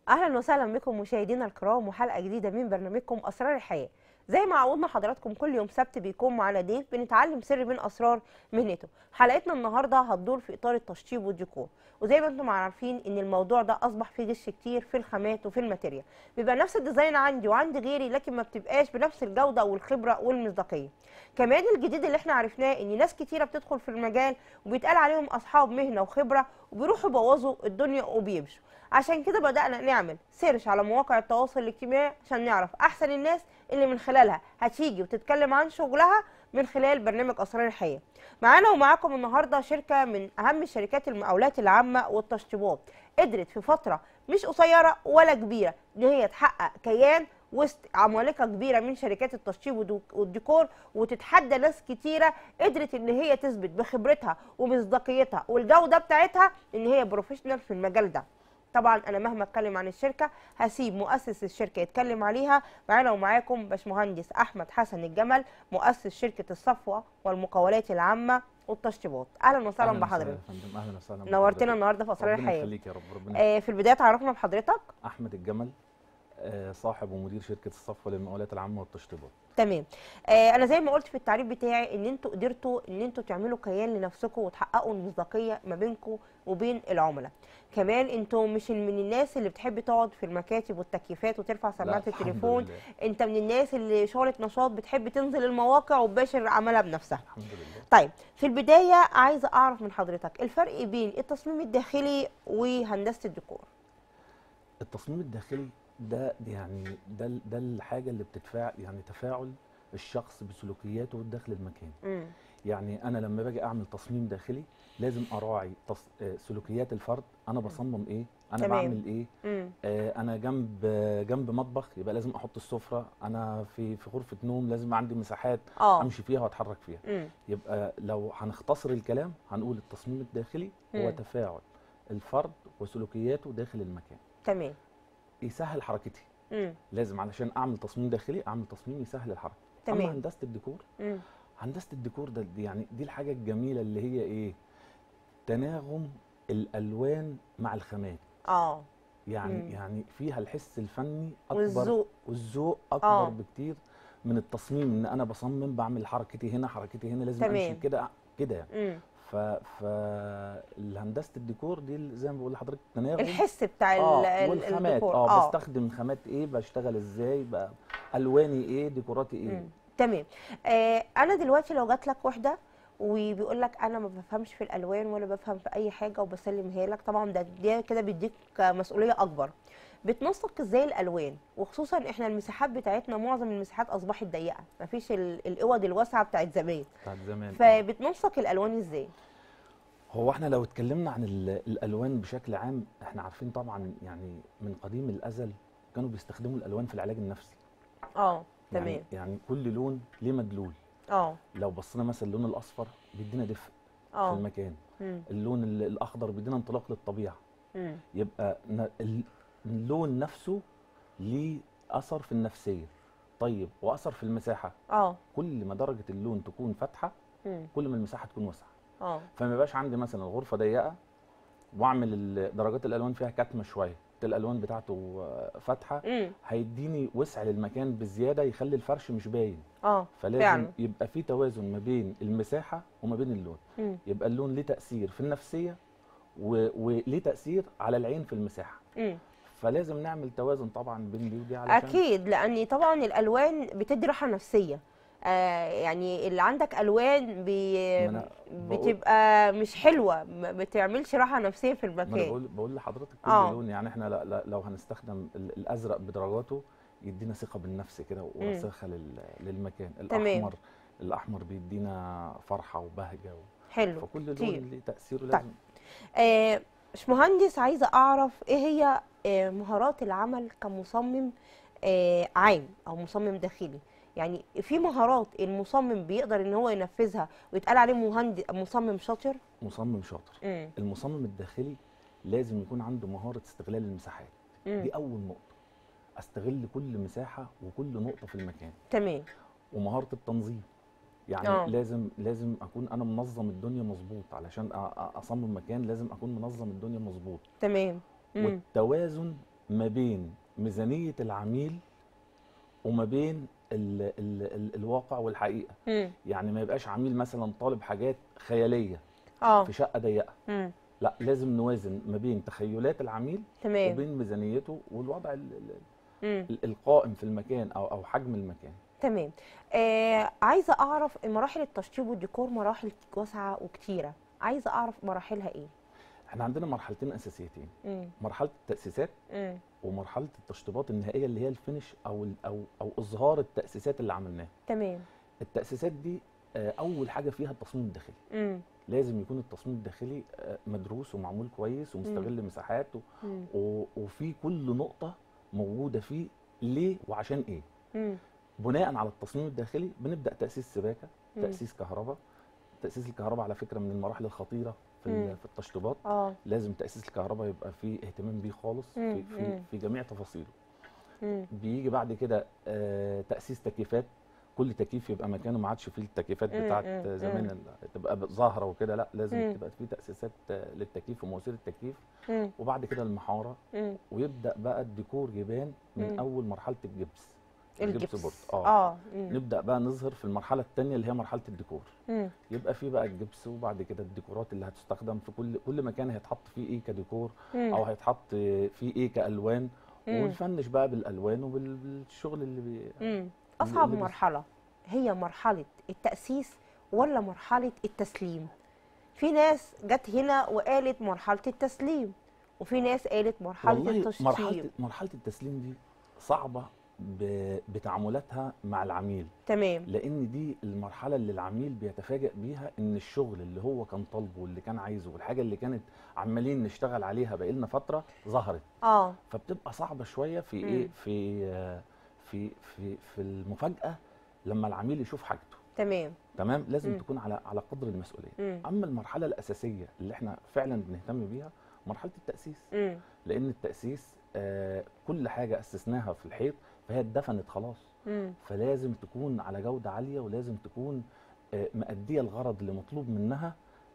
اهلا وسهلا بكم مشاهدينا الكرام وحلقه جديده من برنامجكم اسرار الحياه زي ما عودنا حضراتكم كل يوم سبت بيكون معانا ضيف بنتعلم سر من اسرار مهنته حلقتنا النهارده هتدور في اطار التشطيب والديكور وزي ما انتم عارفين ان الموضوع ده اصبح فيه غش كتير في الخامات وفي الماتيريال بيبقى نفس الديزاين عندي وعند غيري لكن ما بتبقاش بنفس الجوده والخبره والمصداقيه كمان الجديد اللي احنا عرفناه ان ناس كتيره بتدخل في المجال وبيتقال عليهم اصحاب مهنه وخبره وبيروحوا يبوظوا الدنيا وبيمشوا عشان كده بدأنا نعمل سيرش على مواقع التواصل الاجتماعي عشان نعرف أحسن الناس اللي من خلالها هتيجي وتتكلم عن شغلها من خلال برنامج أسرار الحياة معانا ومعاكم النهاردة شركة من أهم شركات المقاولات العامة والتشطيبات قدرت في فترة مش قصيرة ولا كبيرة إن هي تحقق كيان وسط عمالقه كبيره من شركات التشطيب والديكور وتتحدى ناس كتيره قدرت ان هي تثبت بخبرتها ومصداقيتها والجوده بتاعتها ان هي بروفيشنال في المجال ده طبعا انا مهما اتكلم عن الشركه هسيب مؤسس الشركه يتكلم عليها معانا ومعاكم باشمهندس احمد حسن الجمل مؤسس شركه الصفوه والمقاولات العامه والتشطيبات اهلا وسهلا بحضرتك اهلا وسهلا نورتنا النهارده في اسرار الحياه ربنا يخليك يا رب ربنا آه في البدايه تعرفنا بحضرتك احمد الجمل آه صاحب ومدير شركه الصفوه للمقاولات العامه والتشطيبات تمام آه انا زي ما قلت في التعريف بتاعي ان انتوا قدرتوا ان انتوا تعملوا كيان لنفسكم وتحققوا المصداقيه ما بينكم وبين العملاء كمان انتوا مش من الناس اللي بتحب تقعد في المكاتب والتكييفات وترفع سماعه التليفون لله. انت من الناس اللي شغله نشاط بتحب تنزل المواقع وتباشر عملها بنفسها الحمد لله طيب في البدايه عايزه اعرف من حضرتك الفرق بين التصميم الداخلي وهندسه الديكور التصميم الداخلي ده يعني ده ده الحاجه اللي بتتفاعل يعني تفاعل الشخص بسلوكياته داخل المكان امم يعني انا لما باجي اعمل تصميم داخلي لازم اراعي تص... آه، سلوكيات الفرد انا بصمم ايه انا تمام. بعمل ايه امم آه، انا جنب جنب مطبخ يبقى لازم احط السفره انا في في غرفه نوم لازم عندي مساحات اه امشي فيها واتحرك فيها امم يبقى لو هنختصر الكلام هنقول التصميم الداخلي هو مم. تفاعل الفرد وسلوكياته داخل المكان تمام يسهل حركتي امم لازم علشان اعمل تصميم داخلي اعمل تصميم يسهل الحركه اما تمام هندسه الديكور امم هندسه الديكور ده دي يعني دي الحاجه الجميله اللي هي ايه تناغم الالوان مع الخامات اه يعني مم. يعني فيها الحس الفني اكبر والذوق والذوق اكبر آه. بكتير من التصميم ان انا بصمم بعمل حركتي هنا حركتي هنا لازم تمام. امشي كده كده يعني امم ف ف هندسه الديكور دي اللي زي ما بقول لحضرتك تناغم الحس بتاع ال- اه ال- والخامات الديكور اه بستخدم خامات ايه بشتغل ازاي بقى الواني ايه ديكوراتي ايه مم. تمام آه انا دلوقتي لو جات لك واحده وبيقول لك انا ما بفهمش في الالوان ولا بفهم في اي حاجه وبسلمها لك طبعا ده ده كده بيديك مسؤوليه اكبر بتنسق ازاي الالوان وخصوصا احنا المساحات بتاعتنا معظم المساحات اصبحت ضيقه مفيش ال- الاوض الواسعه بتاعت زمان بتاعت زمان آه. فبتنسق الالوان ازاي هو احنا لو اتكلمنا عن ال- الالوان بشكل عام احنا عارفين طبعا يعني من قديم الازل كانوا بيستخدموا الالوان في العلاج النفسي اه يعني تمام يعني كل لون ليه مدلول اه لو بصينا مثلا اللون الاصفر بيدينا دفء في اه المكان مم. اللون ال- الاخضر بيدينا انطلاق للطبيعه مم. يبقى ن- ال- اللون نفسه ليه اثر في النفسيه طيب واثر في المساحه اه كل ما درجه اللون تكون فاتحه مم. كل ما المساحه تكون واسعه اه فما يبقاش عندي مثلا الغرفه ضيقه واعمل ال- درجات الالوان فيها كتمه شويه الالوان بتاعته آه، فاتحه مم. هيديني وسع للمكان بزياده يخلي الفرش مش باين اه فلازم فعلا. يبقى في توازن ما بين المساحه وما بين اللون مم. يبقى اللون ليه تاثير في النفسيه و... وليه تاثير على العين في المساحه مم. فلازم نعمل توازن طبعا بين دي ودي علشان اكيد لان طبعا الالوان بتدي راحه نفسيه آه يعني اللي عندك الوان بي ما أنا بقول- بتبقى مش حلوه ما بتعملش راحه نفسيه في ما انا المكان بقول بقول لحضرتك كل آه. لون يعني احنا لا لا لو هنستخدم ال- الازرق بدرجاته يدينا ثقه بالنفس كده ورساخه لل- للمكان تمام. الاحمر الاحمر بيدينا فرحه وبهجه و... حلو فكل لون كتير. ليه تاثيره طيب. لازم آه باشمهندس عايزه اعرف ايه هي آه مهارات العمل كمصمم آه عام او مصمم داخلي يعني في مهارات المصمم بيقدر ان هو ينفذها ويتقال عليه مهندس مصمم شاطر مصمم شاطر امم المصمم الداخلي لازم يكون عنده مهاره استغلال المساحات دي اول نقطه استغل كل مساحه وكل نقطه في المكان تمام ومهاره التنظيم يعني آه. أوه. لازم لازم اكون انا منظم الدنيا مظبوط علشان أ- أ- اصمم مكان لازم اكون منظم الدنيا مظبوط تمام مم. والتوازن ما بين ميزانيه العميل وما بين ال ال ال الواقع والحقيقه مم. يعني ما يبقاش عميل مثلا طالب حاجات خياليه اه في شقه ضيقه مم. لا لازم نوازن ما بين تخيلات العميل تمام وبين ميزانيته والوضع ال ال مم. ال القائم في المكان او او حجم المكان تمام آه عايزه اعرف مراحل التشطيب والديكور مراحل واسعه وكتيره عايزه اعرف مراحلها ايه احنا عندنا مرحلتين اساسيتين مم. مرحله التاسيسات مم. ومرحله التشطيبات النهائيه اللي هي الفينش او ال او او اظهار التاسيسات اللي عملناها تمام التاسيسات دي آه، اول حاجه فيها التصميم الداخلي مم. لازم يكون التصميم الداخلي آه، مدروس ومعمول كويس ومستغل مساحات و- مم. و- وفي كل نقطه موجوده فيه ليه وعشان ايه مم. بناء على التصميم الداخلي بنبدا تاسيس سباكه مم. تاسيس كهرباء تاسيس الكهرباء على فكره من المراحل الخطيره في مم. ال- في التشطيبات اه لازم تاسيس الكهرباء يبقى فيه اهتمام بيه خالص مم. في في, مم. في جميع تفاصيله مم. بيجي بعد كده آه، تاسيس تكييفات كل تكييف يبقى مكانه ما عادش فيه التكييفات مم. بتاعت مم. زمان مم. ال- تبقى ب- ظاهره وكده لا لازم مم. تبقى فيه تاسيسات آه، للتكييف ومواسير التكييف مم. وبعد كده المحاره مم. ويبدا بقى الديكور يبان من مم. اول مرحله الجبس الجبس بورد اه مم. نبدا بقى نظهر في المرحله الثانيه اللي هي مرحله الديكور مم. يبقى في بقى الجبس وبعد كده الديكورات اللي هتستخدم في كل كل مكان هيتحط فيه ايه كديكور مم. او هيتحط فيه ايه كالوان مم. ونفنش بقى بالالوان وبالشغل اللي بي... مم. اصعب اللي بس- مرحله هي مرحله التاسيس ولا مرحله التسليم في ناس جت هنا وقالت مرحله التسليم وفي ناس قالت مرحله والله التشطيب مرحله مرحله التسليم دي صعبه ب... بتعاملاتها مع العميل تمام لان دي المرحله اللي العميل بيتفاجئ بيها ان الشغل اللي هو كان طالبه واللي كان عايزه والحاجه اللي كانت عمالين نشتغل عليها بقالنا فتره ظهرت اه فبتبقى صعبه شويه في مم. ايه في آه، في في في المفاجاه لما العميل يشوف حاجته تمام تمام لازم مم. تكون على على قدر المسؤوليه مم. اما المرحله الاساسيه اللي احنا فعلا بنهتم بيها مرحله التاسيس مم. لان التاسيس آه كل حاجه اسسناها في الحيط فهي اتدفنت خلاص مم. فلازم تكون على جوده عاليه ولازم تكون آه مأديه الغرض اللي مطلوب منها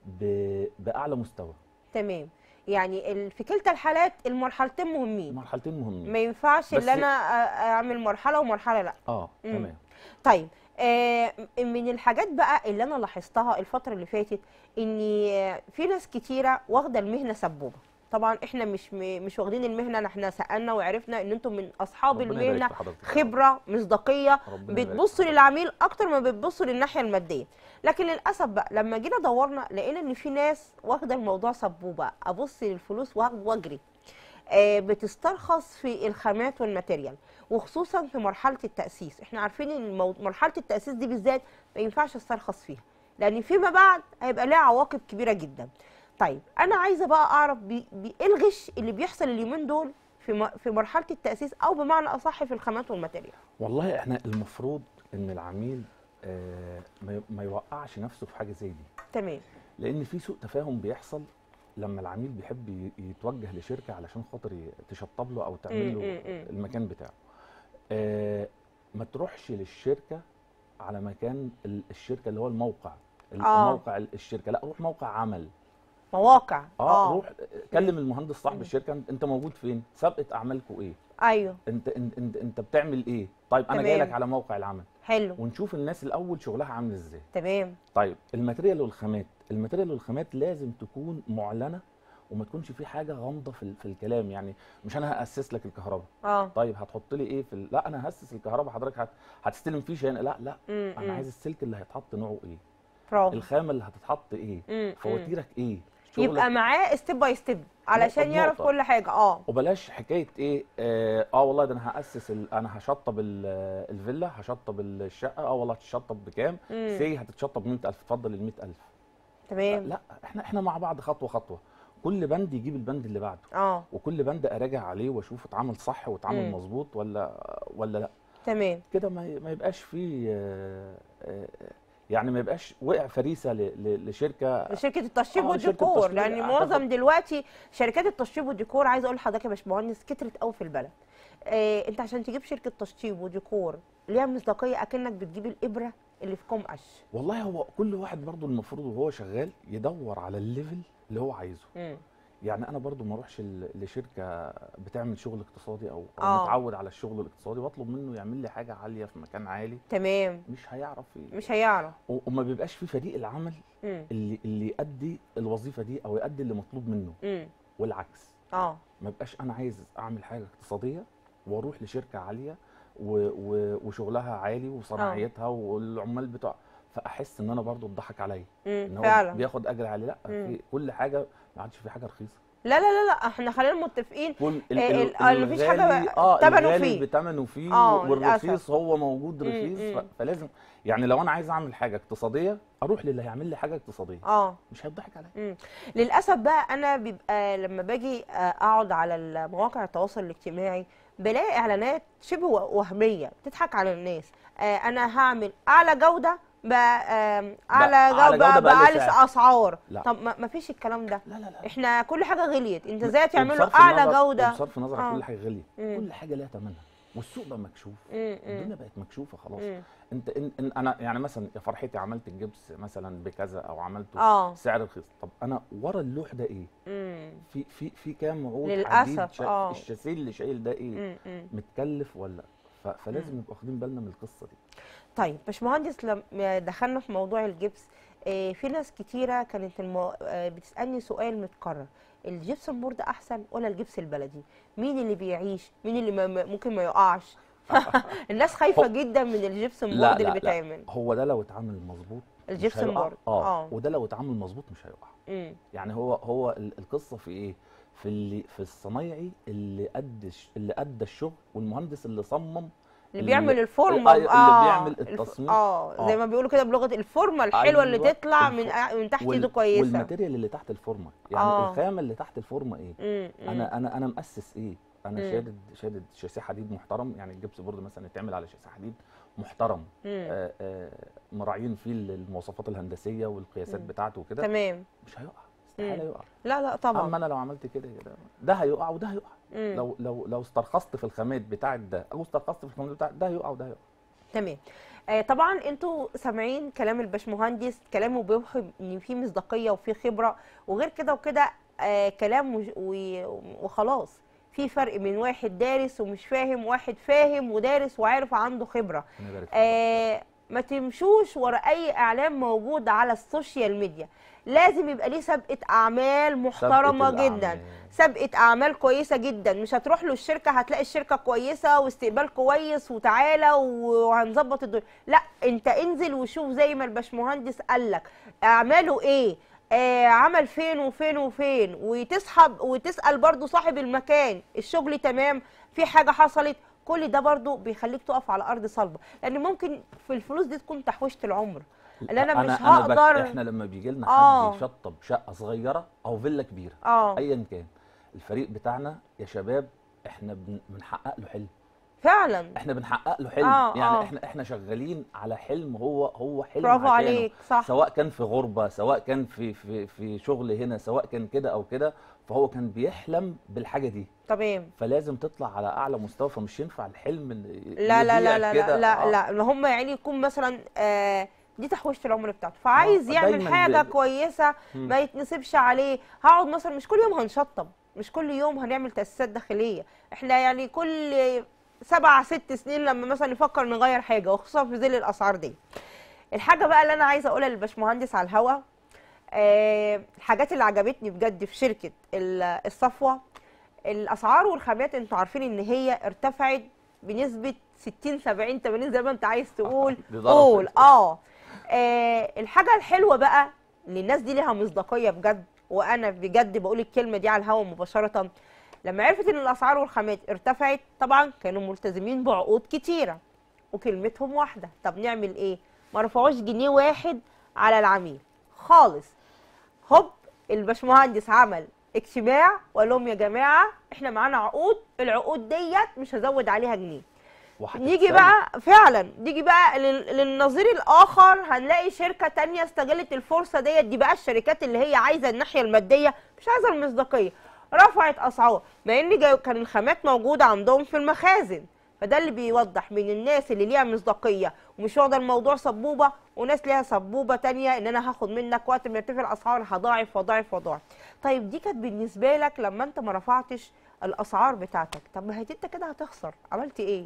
ب- باعلى مستوى تمام يعني ال- في كلتا الحالات المرحلتين مهمين مرحلتين مهمين ما ينفعش بس- ان انا أ- اعمل مرحله ومرحله لا اه مم. تمام طيب آه، من الحاجات بقى اللي انا لاحظتها الفتره اللي فاتت ان في ناس كتيره واخده المهنه سبوبه طبعا احنا مش م- مش واخدين المهنه احنا سالنا وعرفنا ان انتم من اصحاب ربنا يبارك المهنه في حضرتك. خبره مصداقيه ربنا يبارك بتبصوا في للعميل اكتر ما بتبصوا للناحيه الماديه لكن للاسف بقى لما جينا دورنا لقينا ان في ناس واخده الموضوع سبوبه ابص للفلوس وأ- واجري آه، بتسترخص في الخامات والماتيريال وخصوصا في مرحله التاسيس احنا عارفين ان المو... مرحله التاسيس دي بالذات ما ينفعش استرخص فيها لان فيما بعد هيبقى لها عواقب كبيره جدا طيب انا عايزه بقى اعرف بي... بي... ايه الغش اللي بيحصل اليومين دول في م... في مرحله التاسيس او بمعنى اصح في الخامات والماتيريال والله احنا المفروض ان العميل آه ما ي- ما يوقعش نفسه في حاجه زي دي تمام لان في سوء تفاهم بيحصل لما العميل بيحب ي- يتوجه لشركه علشان خاطر ي- تشطب له او تعمل مم، له مم، مم. المكان بتاعه آه ما تروحش للشركه على مكان ال- الشركه اللي هو الموقع ال- آه. موقع ال- الشركه لا روح موقع عمل مواقع اه, روح كلم المهندس صاحب مم. الشركه انت- انت موجود فين سابقه اعمالكم ايه ايوه انت انت انت, انت بتعمل ايه طيب انا جاي تمام. لك على موقع العمل حلو ونشوف الناس الاول شغلها عامل ازاي تمام طيب الماتريال والخامات الماتريال والخامات لازم تكون معلنه وما تكونش في حاجه غامضه في, ال- في الكلام يعني مش انا هاسس لك الكهرباء اه طيب هتحط لي ايه في ال... لا انا هاسس الكهرباء حضرتك هت... هتستلم فيشه هنا لا لا مم، انا مم. عايز السلك اللي هيتحط نوعه ايه برافو الخامه اللي هتتحط ايه مم، مم. فواتيرك ايه يبقى معاه ستيب باي ستيب علشان نقطة يعرف بنقطة. كل حاجه اه وبلاش حكايه ايه اه, آه والله ده انا هاسس ال... انا هشطب ال... الفيلا هشطب الشقه اه والله هتشطب بكام مم. سي هتتشطب 100000 اتفضل ال 100000 تمام لا احنا احنا مع بعض خطوه خطوه كل بند يجيب البند اللي بعده اه وكل بند اراجع عليه واشوف اتعمل صح واتعمل مم. مظبوط ولا ولا لا تمام كده ما ي- ما يبقاش فيه آه، آه، يعني ما يبقاش وقع فريسه ل- ل- لشركه شركه التشطيب آه، والديكور شركة التشطيب لان أعتقد- معظم دلوقتي شركات التشطيب والديكور عايزه اقول لحضرتك يا باشمهندس كترت قوي في البلد آه انت عشان تجيب شركه تشطيب وديكور ليها مصداقيه اكنك بتجيب الابره اللي في كوم قش والله هو كل واحد برضو المفروض وهو شغال يدور على الليفل اللي هو عايزه مم. يعني انا برضو ما اروحش ل- لشركه بتعمل شغل اقتصادي او, أو آه. متعود على الشغل الاقتصادي واطلب منه يعمل لي حاجه عاليه في مكان عالي تمام مش هيعرف ي- مش هيعرف و- وما بيبقاش في فريق العمل مم. اللي اللي يؤدي الوظيفه دي او يؤدي اللي مطلوب منه مم. والعكس اه ما بقاش انا عايز اعمل حاجه اقتصاديه واروح لشركه عاليه و و وشغلها عالي وصناعيتها والعمال بتوع فاحس ان انا برضو اتضحك عليا ان مم. هو فعلا بياخد اجر عالي لا مم. في كل حاجه ما عادش في حاجه رخيصه لا لا لا لا احنا خلينا متفقين كل ال- آه، ال- ال- آه، مفيش حاجة الغالي- اه تمنه الغالي فيه. بتمنه فيه آه، والرخيص للأسف. هو موجود مم، رخيص مم. ف- فلازم يعني لو انا عايز اعمل حاجه اقتصاديه اروح للي هيعمل لي حاجه اقتصاديه اه مش هيضحك عليا مم. للاسف بقى انا بيبقى لما باجي آه، اقعد على مواقع التواصل الاجتماعي بلاقي اعلانات شبه وهميه بتضحك على الناس آه، انا هعمل اعلى جوده ب- آم، اعلى أعلى جوده جودة بأقل باقل سعر. اسعار لا. طب ما ما فيش الكلام ده لا لا لا احنا كل حاجه غليت انت ازاي تعملوا وبصرف اعلى النظر- جوده وبصرف النظر عن آه. كل حاجه غاليه مم. كل حاجه لها ثمنها والسوق بقى مكشوف مم، الدنيا مم، بقت مكشوفه خلاص مم. انت إن, ان انا يعني مثلا يا فرحتي عملت الجبس مثلا بكذا او عملته اه سعر رخيص طب انا ورا اللوح ده ايه مم، في في في كام عود للأسف، حديد شا... آه. الشاسيه اللي شايل ده ايه مم، مم. متكلف ولا ف... فلازم نبقى واخدين بالنا من القصه دي طيب باشمهندس لما دخلنا في موضوع الجبس آه، في ناس كتيرة كانت المو... آه، بتسألني سؤال متكرر الجبسون بورد أحسن ولا الجبس البلدي؟ مين اللي بيعيش؟ مين اللي ما ما- ممكن ما يقعش؟ الناس خايفة هو- جدا من الجبسون لا بورد اللي لا لا بيتعمل هو ده لو اتعمل مظبوط مش الجبسون هيقع. بورد اه اه وده لو اتعمل مظبوط مش هيقع مم. يعني هو هو ال- القصه في ايه في اللي في الصنايعي اللي قد الش- اللي ادى الشغل والمهندس اللي صمم اللي اللي- بيعمل الفورمة أيوة، اللي آه، بيعمل الف- التصميم. اه زي آه. ما بيقولوا كده بلغة الفورمة الحلوة اللي أيوة، تطلع من الف- آه، من تحت وال- ايده كويسة والماتيريال اللي تحت الفورمه يعني آه. الخامه اللي تحت الفورمه ايه مم، مم. انا انا انا مؤسس ايه انا مم. شادد شادد شاسيه حديد محترم يعني الجبس بورد مثلا يتعمل على شاسيه حديد محترم مم. آه آه مراعين فيه المواصفات الهندسيه والقياسات مم. بتاعته وكده تمام مش هيقع استحاله مم. يقع لا لا اما طبعا انا لو عملت كده كده ده هيقع وده هيقع مم. لو لو لو استرخصت في الخامات بتاعت ده او استرخصت في الخامات بتاعت ده هيقع وده هيقع تمام آه طبعا انتوا سامعين كلام الباشمهندس كلامه بيوحي ان في مصداقيه وفي خبره وغير كده وكده آه كلام وج- و- وخلاص في فرق من واحد دارس ومش فاهم واحد فاهم ودارس وعارف عنده خبره ربنا يبارك فيك. آه ما تمشوش ورا اي اعلام موجود على السوشيال ميديا لازم يبقى ليه سابقه اعمال محترمه سابقة جدا الأعمال. سابقه اعمال كويسه جدا مش هتروح له الشركه هتلاقي الشركه كويسه واستقبال كويس وتعالى وهنظبط الدنيا لا انت انزل وشوف زي ما الباشمهندس قال لك اعماله ايه آه عمل فين وفين وفين وتسحب وتسال برضو صاحب المكان الشغل تمام في حاجه حصلت كل ده برضو بيخليك تقف على ارض صلبه لان ممكن في الفلوس دي تكون تحويشه العمر اللي انا مش بك- هقدر احنا لما بيجي لنا آه. حد يشطب شقه صغيره او فيلا كبيره اه ايا كان الفريق بتاعنا يا شباب احنا بن- بنحقق له حلم فعلا احنا بنحقق له حلم آه، يعني آه. احنا احنا شغالين على حلم هو هو حلم برافو عشانه. عليك صح سواء كان في غربه سواء كان في في في شغل هنا سواء كان كده او كده فهو كان بيحلم بالحاجه دي تمام فلازم تطلع على اعلى مستوى فمش ينفع الحلم اللي لا لا يضيع لا لا كده. لا آه. لا لا هم يعني يكون مثلا آه دي تحويشه العمر بتاعته فعايز آه، يعمل دايماً حاجه ب- كويسه مم. ما يتنسبش عليه هقعد مثلا مش كل يوم هنشطب مش كل يوم هنعمل تاسيسات داخليه احنا يعني كل سبع ست سنين لما مثلا نفكر نغير حاجه وخصوصا في ظل الاسعار دي الحاجه بقى اللي انا عايزه اقولها للباشمهندس على الهوا آه الحاجات اللي عجبتني بجد في شركه ال- الصفوه الاسعار والخامات انتوا عارفين ان هي ارتفعت بنسبه 60 70 80 زي ما انت عايز تقول دي ضربت. قول اه آه، الحاجه الحلوه بقى ان الناس دي ليها مصداقيه بجد وانا بجد بقول الكلمه دي على الهوا مباشره لما عرفت ان الاسعار والخامات ارتفعت طبعا كانوا ملتزمين بعقود كتيره وكلمتهم واحده طب نعمل ايه ما رفعوش جنيه واحد على العميل خالص هوب الباشمهندس عمل اجتماع وقال لهم يا جماعه احنا معانا عقود العقود ديت مش هزود عليها جنيه نيجي وهتتسلم. بقى فعلا نيجي بقى لل- للنظير الاخر هنلاقي شركه تانية استغلت الفرصه ديت دي بقى الشركات اللي هي عايزه الناحيه الماديه مش عايزه المصداقيه رفعت اسعار مع ان جا- كان الخامات موجوده عندهم في المخازن فده اللي بيوضح من الناس اللي ليها مصداقيه ومش واخده الموضوع سبوبه وناس ليها سبوبه تانية ان انا هاخد منك وقت ما يرتفع الاسعار هضاعف وضاعف وضاعف طيب دي كانت بالنسبه لك لما انت ما رفعتش الاسعار بتاعتك طب ما هي انت كده هتخسر عملت ايه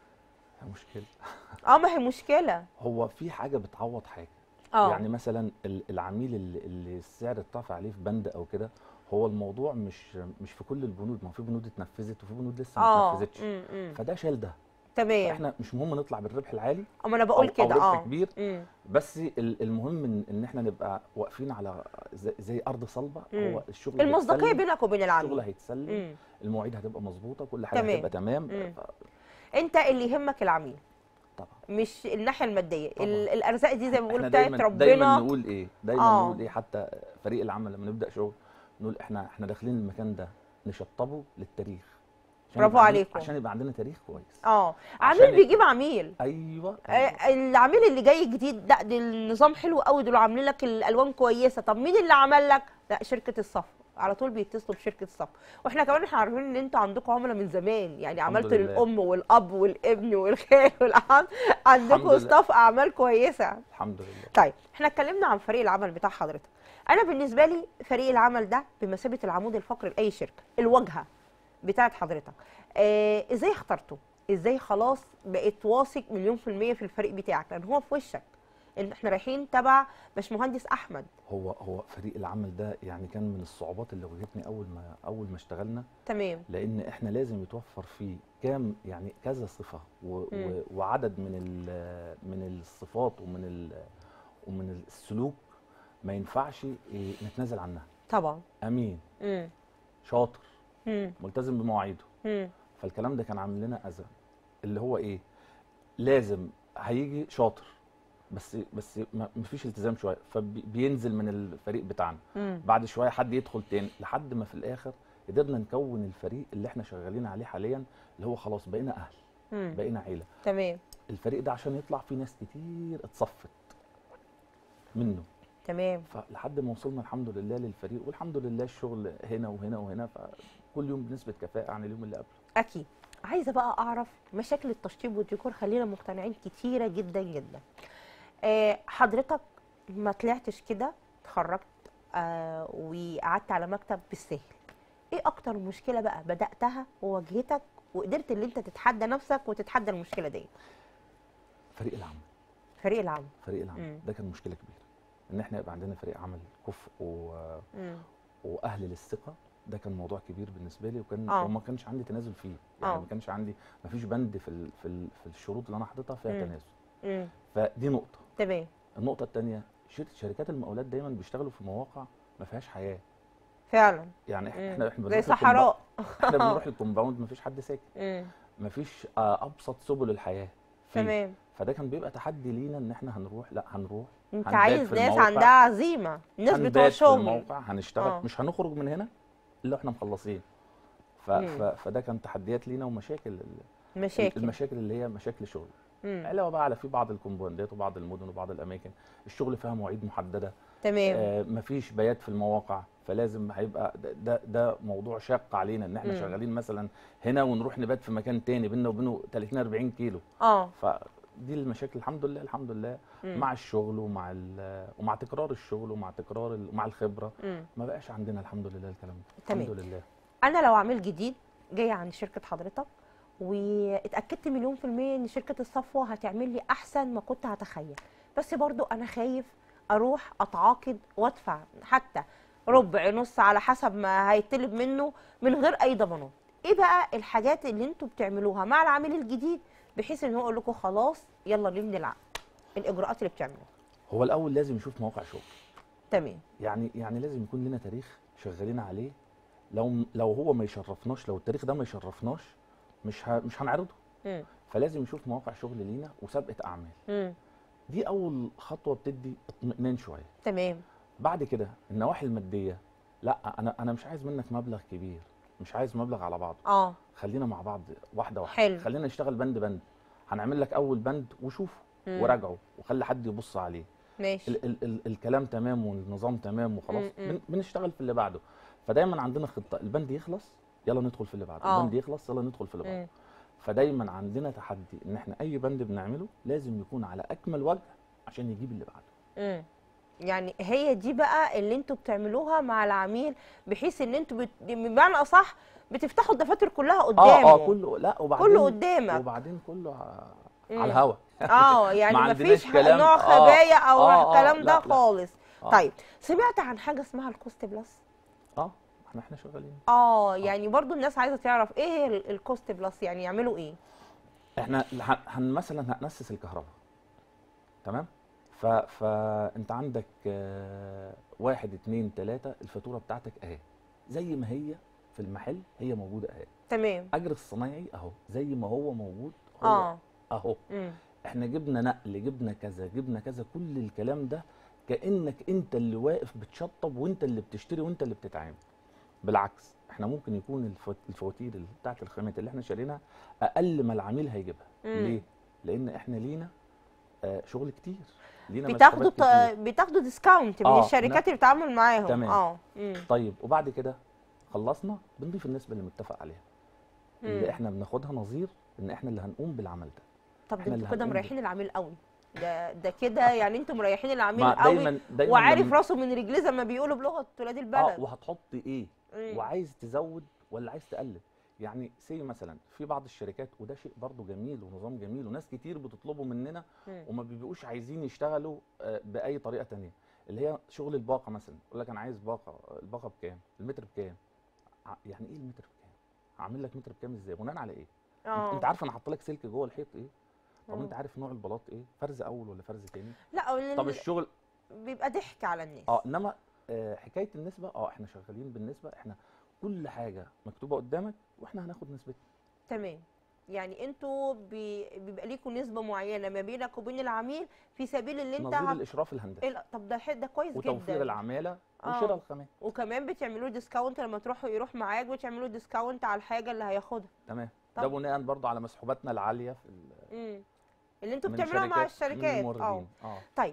مشكله اه ما هي مشكله هو في حاجه بتعوض حاجه اه يعني مثلا ال- العميل اللي, اللي السعر اترفع عليه في بند او كده هو الموضوع مش مش في كل البنود ما في بنود اتنفذت وفي بنود لسه ما اه اتنفذتش أمم، أمم. فده شال ده تمام احنا مش مهم نطلع بالربح العالي اما انا أو- بقول أو كده ربح اه كبير أمم. بس ال- المهم ان, إن احنا نبقى واقفين على زي, زي ارض صلبه مم. هو الشغل المصداقيه هيتسلم، بينك وبين الشغل العميل هيتسلم أمم. المواعيد هتبقى مظبوطه كل حاجه تمام. هتبقى تمام مم. ف- انت اللي يهمك العميل طبعا مش الناحيه الماديه طبعا. ال- الارزاق دي زي ما بيقولوا احنا بتاعت دايما دايما ربنا نقول ايه دايما آه. نقول ايه حتى فريق العمل لما نبدا شغل نقول احنا احنا داخلين المكان ده نشطبه للتاريخ عشان برافو يبقى عندنا- عليكم. عشان يبقى عندنا تاريخ كويس اه عشان عميل بيجيب عميل ايوه آه، العميل اللي جاي جديد لا ده النظام حلو قوي دول عاملين لك الالوان كويسه طب مين اللي عمل لك لا شركه الصف على طول بيتصلوا بشركه الصف واحنا كمان احنا عارفين ان انتوا عندكم عملاء من زمان يعني الحمد عملتوا لله. للام والاب والابن والخال والعم عندكم لله. ستاف اعمال كويسه الحمد لله طيب احنا اتكلمنا عن فريق العمل بتاع حضرتك انا بالنسبه لي فريق العمل ده بمثابه العمود الفقري لاي شركه الواجهه بتاعت حضرتك آه ازاي اخترته ازاي خلاص بقيت واثق مليون في الميه في الفريق بتاعك لان هو في وشك ان احنا رايحين تبع باشمهندس احمد هو هو فريق العمل ده يعني كان من الصعوبات اللي واجهتني اول ما اول ما اشتغلنا تمام لان احنا لازم يتوفر فيه كام يعني كذا صفه و مم. و وعدد من ال- من الصفات ومن ال- ومن السلوك ما ينفعش إيه، نتنازل عنها طبعا امين امم شاطر امم ملتزم بمواعيده امم فالكلام ده كان عامل لنا اذى اللي هو ايه لازم هيجي شاطر بس بس ما مفيش التزام شويه فبينزل من الفريق بتاعنا امم بعد شويه حد يدخل تاني لحد ما في الاخر قدرنا نكون الفريق اللي احنا شغالين عليه حاليا اللي هو خلاص بقينا اهل امم بقينا عيله تمام الفريق ده عشان يطلع فيه ناس كتير اتصفت منه تمام فلحد ما وصلنا الحمد لله للفريق والحمد لله الشغل هنا وهنا وهنا فكل يوم بنسبه كفاءه عن اليوم اللي قبله اكيد عايزه بقى اعرف مشاكل التشطيب والديكور خلينا مقتنعين كتيره جدا جدا آه حضرتك ما طلعتش كده اتخرجت آه وقعدت على مكتب بالسهل ايه اكتر مشكله بقى بداتها وواجهتك وقدرت ان انت تتحدى نفسك وتتحدى المشكله دي فريق العمل فريق العمل فريق العمل مم. ده كان مشكله كبيره ان احنا يبقى عندنا فريق عمل كفء و... مم. واهل للثقه ده كان موضوع كبير بالنسبه لي وكان آه. وما كانش عندي تنازل فيه يعني آه. ما كانش عندي ما فيش بند في ال... في, ال... في الشروط اللي انا حاططها فيها مم. تنازل مم. فدي نقطه تمام النقطه الثانيه شركات المقاولات دايما بيشتغلوا في مواقع ما فيهاش حياه فعلا يعني إح- مم. احنا احنا زي بنروح الكومبا- صحراء احنا بنروح الكومباوند ما فيش حد ساكن مم. ما فيش آه، ابسط سبل الحياه فيه. تمام فده كان بيبقى تحدي لينا ان احنا هنروح لا هنروح انت هنبات عايز في ناس الموقع. عندها عزيمه ناس بتوع هنبات في شغل الموقع هنشتغل آه. مش هنخرج من هنا الا احنا مخلصين ف... مم. ف... فده كان تحديات لينا ومشاكل ال- مشاكل المشاكل اللي هي مشاكل شغل مم. علاوه بقى على في بعض الكومباوندات وبعض المدن وبعض الاماكن الشغل فيها مواعيد محدده تمام آه مفيش بيات في المواقع فلازم هيبقى ده ده, ده موضوع شاق علينا ان احنا مم. شغالين مثلا هنا ونروح نبات في مكان تاني بيننا وبينه 30 40 كيلو اه فدي المشاكل الحمد لله الحمد لله مم. مع الشغل ومع ال- ومع تكرار الشغل ومع تكرار ال- ومع الخبره مم. ما بقاش عندنا الحمد لله الكلام ده تمام. الحمد لله انا لو عميل جديد جاي عند شركه حضرتك واتاكدت مليون في الميه ان شركه الصفوه هتعمل لي احسن ما كنت هتخيل بس برضو انا خايف اروح اتعاقد وادفع حتى ربع نص على حسب ما هيطلب منه من غير اي ضمانات ايه بقى الحاجات اللي انتوا بتعملوها مع العميل الجديد بحيث ان هو يقول لكم خلاص يلا نبني العقد الاجراءات اللي بتعملوها هو الاول لازم يشوف مواقع شغل تمام يعني يعني لازم يكون لنا تاريخ شغالين عليه لو لو هو ما يشرفناش لو التاريخ ده ما يشرفناش مش ه... مش هنعرضه مم. فلازم يشوف مواقع شغل لينا وسابقه اعمال مم. دي اول خطوه بتدي اطمئنان شويه تمام بعد كده النواحي الماديه لا انا انا مش عايز منك مبلغ كبير مش عايز مبلغ على بعضه اه خلينا مع بعض واحده واحده حلو. خلينا نشتغل بند بند هنعمل لك اول بند وشوفه مم. وراجعه وخلي حد يبص عليه ماشي ال ال ال الكلام تمام والنظام تمام وخلاص مم، مم. بن بنشتغل في اللي بعده فدايما عندنا خطه البند يخلص يلا ندخل في اللي بعده آه. البند يخلص يلا ندخل في اللي بعده مم. فدايما عندنا تحدي ان احنا اي بند بنعمله لازم يكون على اكمل وجه عشان يجيب اللي بعده امم يعني هي دي بقى اللي انتوا بتعملوها مع العميل بحيث ان انتوا بت... بمعنى اصح بتفتحوا الدفاتر كلها قدامه اه اه كله لا وبعدين كله قدامك. وبعدين كله ع- مم. على الهوا اه يعني ما مفيش عندناش ح- كلام- نوع آه، خبايا او آه، آه، الكلام ده لا، لا. خالص آه. طيب سمعت عن حاجه اسمها الكوست بلس اه احنا احنا شغالين اه يعني برضو الناس عايزه تعرف ايه هي ال- الكوست بلس يعني يعملوا ايه احنا ه- هن مثلا هنأسس الكهرباء تمام ف... فانت عندك آه، واحد اتنين تلاتة الفاتورة بتاعتك اهي زي ما هي في المحل هي موجودة اهي تمام اجر الصنايعي اهو زي ما هو موجود هو اه اهو امم احنا جبنا نقل جبنا كذا جبنا كذا كل الكلام ده كانك انت اللي واقف بتشطب وانت اللي بتشتري وانت اللي بتتعامل بالعكس احنا ممكن يكون الف- الفواتير اللي بتاعت الخامات اللي احنا شارينها اقل ما العميل هيجيبها مم. ليه لان احنا لينا آه شغل كتير لينا بتاخدوا مسحوبات ط... بتاخدوا ديسكاونت من آه، الشركات اللي بتتعامل معاهم تمام. اه امم طيب وبعد كده خلصنا بنضيف النسبه اللي متفق عليها مم. اللي احنا بناخدها نظير ان احنا اللي هنقوم بالعمل ده طب إحنا ده اللي انتوا كده هنقوم مريحين العميل قوي ده ده كده يعني انتوا مريحين العميل ما قوي دايما دايما وعارف لما- راسه من رجليه زي ما بيقولوا بلغه ولاد اه البلد وهتحط ايه مم. وعايز تزود ولا عايز تقلل يعني سي مثلا في بعض الشركات وده شيء برضو جميل ونظام جميل وناس كتير بتطلبه مننا مم. وما بيبقوش عايزين يشتغلوا آه، باي طريقه تانية اللي هي شغل الباقه مثلا يقول لك انا عايز باقه الباقه بكام المتر بكام ع- يعني ايه المتر بكام هعمل لك متر بكام ازاي بناء على ايه انت- اه انت عارف انا حاطط لك سلك جوه الحيط ايه طب آه. انت عارف نوع البلاط ايه فرز اول ولا فرز تاني لا وال- طب الشغل بيبقى ضحك على الناس اه انما آه، حكايه النسبه اه احنا شغالين بالنسبه احنا كل حاجه مكتوبه قدامك واحنا هناخد نسبتها تمام يعني انتوا بي... بيبقى ليكوا نسبه معينه ما بينك وبين العميل في سبيل اللي انت نظير هت... الاشراف الهندسي ال- طب ده ح- ده كويس وتوفير جدا العماله آه. وشراء الخامات وكمان بتعملوا ديسكاونت لما تروحوا يروح معاك بتعملوا ديسكاونت على الحاجه اللي هياخدها تمام طب. ده بناء برضو على مسحوباتنا العاليه في ال- امم اللي انتوا من بتعملوها مع من الشركات اه الموردين اه طيب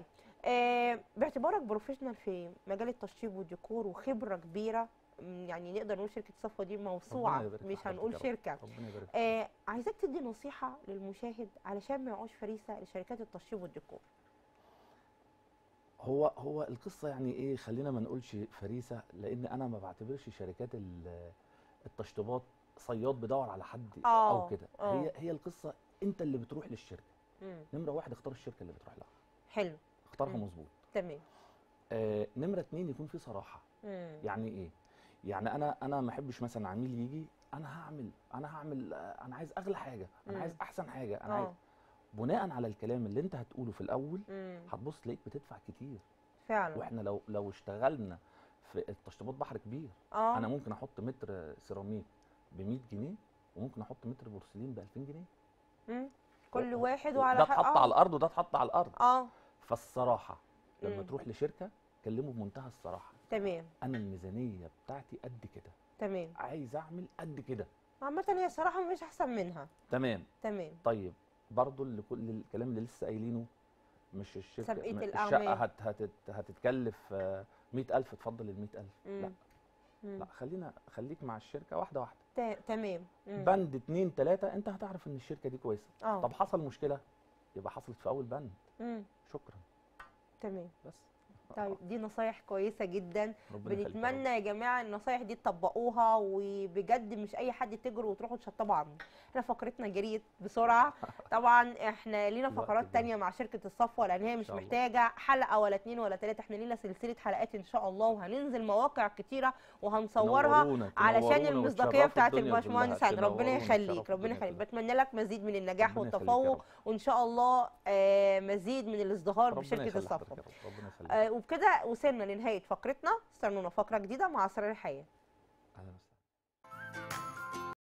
آه باعتبارك بروفيشنال في مجال التشطيب والديكور وخبره كبيره مم، يعني نقدر نقول شركه صفوه دي موسوعه يبارك في مش حضرتك هنقول يا رب. شركه ربنا يبارك فيك. آه عايزاك تدي نصيحه للمشاهد علشان ما يقعوش فريسه لشركات التشطيب والديكور هو هو القصه يعني ايه خلينا ما نقولش فريسه لان انا ما بعتبرش شركات ال- التشطيبات صياد بيدور على حد آه، او كده آه. هي هي القصه انت اللي بتروح للشركه مم. نمره واحد اختار الشركه اللي بتروح لها حلو اختارها مم. مظبوط تمام آه نمره اتنين يكون في صراحه مم. يعني ايه يعني انا انا ما احبش مثلا عميل يجي انا هعمل انا هعمل آه، انا عايز اغلى حاجه انا مم. عايز احسن حاجه انا عايز اه بناء على الكلام اللي انت هتقوله في الاول مم. هتبص تلاقيك بتدفع كتير فعلا واحنا لو لو اشتغلنا في التشطيبات بحر كبير اه انا ممكن احط متر سيراميك ب 100 جنيه وممكن احط متر بورسلين ب 2000 جنيه مم. كل و- واحد ده وعلى اتحط آه. على الارض وده اتحط على الارض اه فالصراحه لما مم. تروح لشركه كلمه بمنتهى الصراحه تمام انا الميزانيه بتاعتي قد كده تمام عايز اعمل قد كده عامة هي صراحة مش أحسن منها تمام تمام طيب برضو اللي كل الكلام اللي لسه قايلينه مش الشركه سابقة م- الأعمال. الشقه هت هت هتتكلف آه، 100000 اتفضل ال 100000 لا مم. مم. لا خلينا خليك مع الشركه واحده واحده تا- تمام مم. بند اتنين تلاته انت هتعرف ان الشركه دي كويسه اه طب حصل مشكله يبقى حصلت في اول بند مم. شكرا تمام بس طيب دي نصايح كويسة جدا ربنا يخليك يا رب. بنتمنى يا جماعة النصايح دي تطبقوها وبجد مش أي حد تجروا وتروحوا تشطبوا عنه احنا فقرتنا جريت بسرعة طبعا احنا لينا الوقت فقرات جري. تانية مع شركة الصفوة لأن هي مش شاء الله. محتاجة حلقة ولا اتنين ولا تلاتة احنا لينا سلسلة حلقات إن شاء الله وهننزل مواقع كتيرة وهنصورها تنورونا- علشان تنورونا المصداقيه وتشرفوا بتاعت الدنيا الباشمهندس كلها. عند ربنا تنورونا يخليك وتشرفوا ربنا الدنيا يخليك كلها. بتمنى لك مزيد من النجاح ربنا يخليك يا والتفوق رب. وان شاء الله آه، مزيد من الازدهار ربنا بشركه يخلي الصفوه حضرتك يا رب. ربنا يخليك آه، وبكده وصلنا لنهايه فقرتنا استنونا فقره جديده مع اسرار الحياه اهلا وسهلا